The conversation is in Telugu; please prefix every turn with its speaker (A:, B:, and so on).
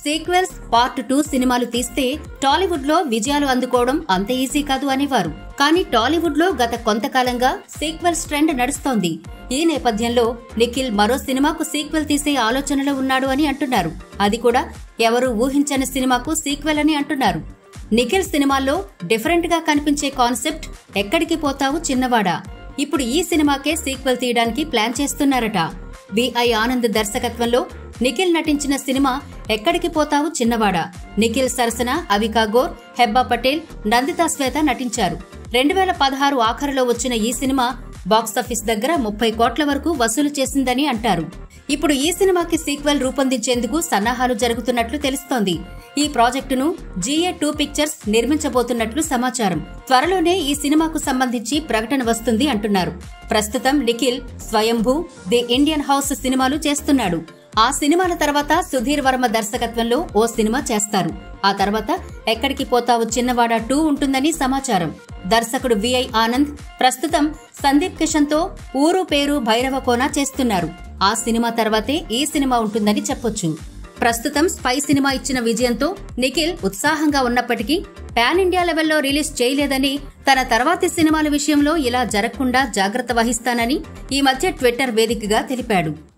A: సీక్వెల్స్ పార్ట్ టూ సినిమాలు తీస్తే టాలీవుడ్ లో విజయాలు అందుకోవడం అంత ఈజీ కాదు అనేవారు కానీ టాలీవుడ్ లో గత కొంతకాలంగా సీక్వెల్స్ ట్రెండ్ నడుస్తోంది ఈ నేపథ్యంలో నిఖిల్ మరో సినిమాకు సీక్వెల్ తీసే ఆలోచనలో ఉన్నాడు అని అంటున్నారు అది కూడా ఎవరు ఊహించని సినిమాకు సీక్వెల్ అని అంటున్నారు నిఖిల్ సినిమాల్లో డిఫరెంట్ గా కనిపించే కాన్సెప్ట్ ఎక్కడికి పోతావు చిన్నవాడా ఇప్పుడు ఈ సినిమాకే సీక్వెల్ తీయడానికి ప్లాన్ చేస్తున్నారట బిఐ ఆనంద్ దర్శకత్వంలో నిఖిల్ నటించిన సినిమా ఎక్కడికి పోతావు చిన్నవాడా నిఖిల్ సరసన అవికా గోర్ హెబ్బా పటేల్ నందితా శ్వేత నటించారు రెండు వేల పదహారు ఆఖరులో వచ్చిన ఈ సినిమా బాక్సాఫీస్ దగ్గర ముప్పై కోట్ల వరకు వసూలు చేసిందని అంటారు ఇప్పుడు ఈ సినిమాకి సీక్వెల్ రూపొందించేందుకు సన్నాహాలు జరుగుతున్నట్లు తెలుస్తోంది ఈ ప్రాజెక్టును జీఏ టూ పిక్చర్స్ నిర్మించబోతున్నట్లు సమాచారం త్వరలోనే ఈ సినిమాకు సంబంధించి ప్రకటన వస్తుంది అంటున్నారు ప్రస్తుతం నిఖిల్ స్వయంభూ ది ఇండియన్ హౌస్ సినిమాలు చేస్తున్నాడు ఆ సినిమాల తర్వాత సుధీర్ వర్మ దర్శకత్వంలో ఓ సినిమా చేస్తారు ఆ తర్వాత ఎక్కడికి పోతావు చిన్నవాడ టూ ఉంటుందని సమాచారం దర్శకుడు విఐ ఆనంద్ ప్రస్తుతం సందీప్ కిషన్ తో ఊరు పేరు భైరవ కోన చేస్తున్నారు ఆ సినిమా తర్వాతే ఈ సినిమా ఉంటుందని చెప్పొచ్చు ప్రస్తుతం స్పై సినిమా ఇచ్చిన విజయంతో నిఖిల్ ఉత్సాహంగా ఉన్నప్పటికీ పాన్ ఇండియా లెవెల్లో రిలీజ్ చేయలేదని తన తర్వాతి సినిమాల విషయంలో ఇలా జరగకుండా జాగ్రత్త వహిస్తానని ఈ మధ్య ట్విట్టర్ వేదికగా తెలిపాడు